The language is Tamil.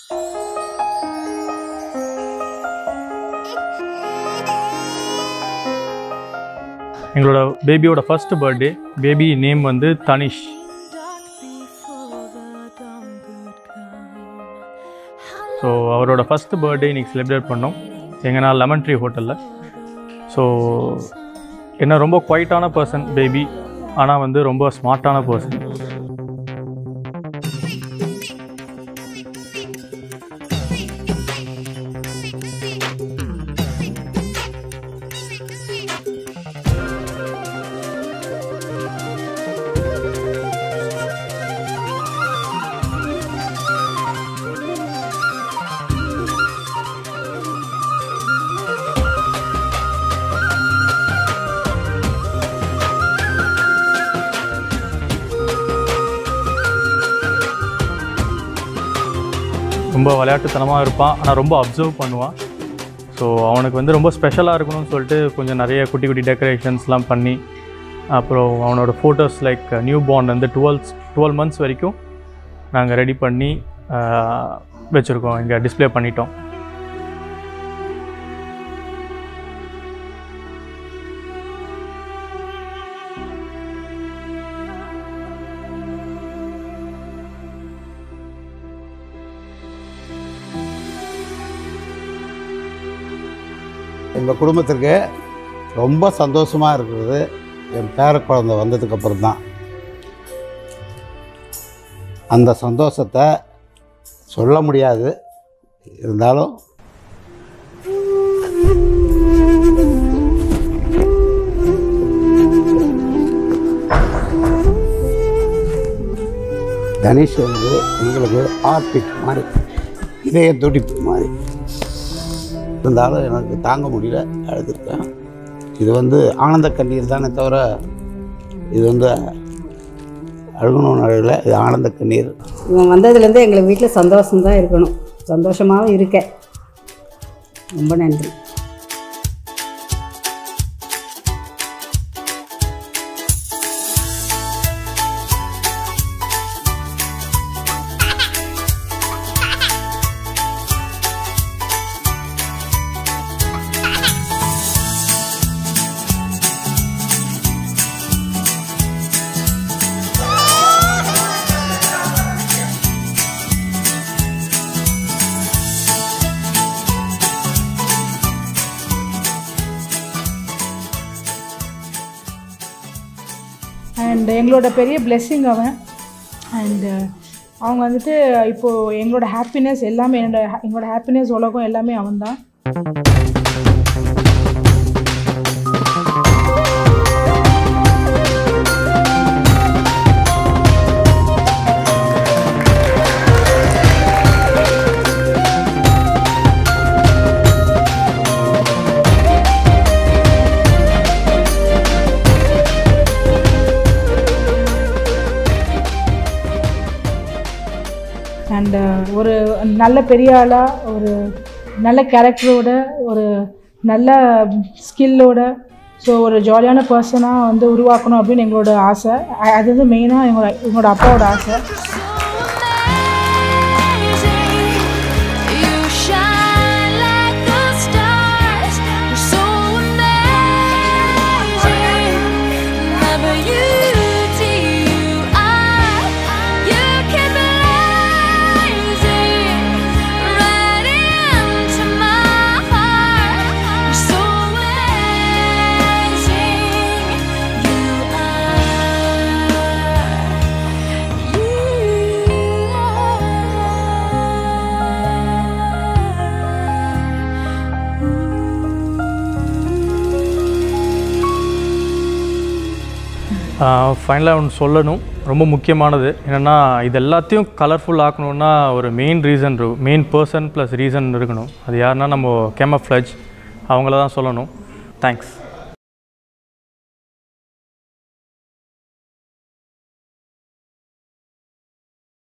எங்களோட பேபியோட ஃபர்ஸ்ட் பர்த்டே பேபி நேம் வந்து தனிஷ் ஸோ அவரோட ஃபர்ஸ்ட் பர்த்டே இன்னைக்கு செலிப்ரேட் பண்ணோம் எங்கன்னா லெமன் ட்ரீ ஹோட்டலில் ஸோ என்ன ரொம்ப குவைட்டான பர்சன் பேபி ஆனால் வந்து ரொம்ப ஸ்மார்ட்டான பர்சன் ரொம்ப விளையாட்டுத்தனமாக இருப்பான் ஆனால் ரொம்ப அப்சர்வ் பண்ணுவான் ஸோ அவனுக்கு வந்து ரொம்ப ஸ்பெஷலாக இருக்கணும்னு சொல்லிட்டு கொஞ்சம் நிறைய குட்டி குட்டி டெக்கரேஷன்ஸ்லாம் பண்ணி அப்புறம் அவனோட ஃபோட்டோஸ் லைக் நியூ பார்ன் வந்து டுவெல் டுவெல் மந்த்ஸ் வரைக்கும் நாங்கள் ரெடி பண்ணி வச்சுருக்கோம் இங்கே டிஸ்ப்ளே பண்ணிட்டோம் எங்கள் குடும்பத்திற்கு ரொம்ப சந்தோஷமாக இருக்கிறது என் பேர குழந்தை வந்ததுக்கப்புறம் தான் அந்த சந்தோஷத்தை சொல்ல முடியாது இருந்தாலும் தனுஷ் வந்து எங்களுக்கு ஆர்டிக் மாதிரி இதய துடிப்பு மாதிரி இருந்தாலும் எனக்கு தாங்க முடியல அழுதுருக்கேன் இது வந்து ஆனந்த கண்ணீர் தானே தவிர இது வந்து அழுகணும்னு அழுகல இது ஆனந்த கண்ணீர் இவன் வந்ததுலேருந்து எங்களுக்கு வீட்டில் சந்தோஷம்தான் இருக்கணும் சந்தோஷமாகவும் இருக்கேன் ரொம்ப நன்றி அண்ட் எங்களோட பெரிய blessing அவன் அண்டு அவங்க வந்துட்டு இப்போது எங்களோட ஹாப்பினஸ் எல்லாமே என்னோட எங்களோட ஹாப்பினஸ் உலகம் எல்லாமே அவன்தான் அண்டு ஒரு நல்ல பெரிய ஆளாக ஒரு நல்ல கேரக்டரோட ஒரு நல்ல ஸ்கில்லோட ஸோ ஒரு ஜாலியான பர்சனாக வந்து உருவாக்கணும் அப்படின்னு எங்களோட ஆசை அ- அது வந்து மெயினாக எங்களோட எங்களோட அப்பாவோட ஆசை You shine like the stars. You're so amazing. Never you to you are. You keep rising right into my heart. You're so amazing. You ஃபைனலாக ஒன்று சொல்லணும் ரொம்ப முக்கியமானது என்னென்னா இது எல்லாத்தையும் கலர்ஃபுல் ஆக்கணுன்னா ஒரு main reason main person plus reason இருக்கணும் அது யாருன்னா நம்ம கேமஃப்ளஜ் அவங்கள தான் சொல்லணும் தேங்க்ஸ்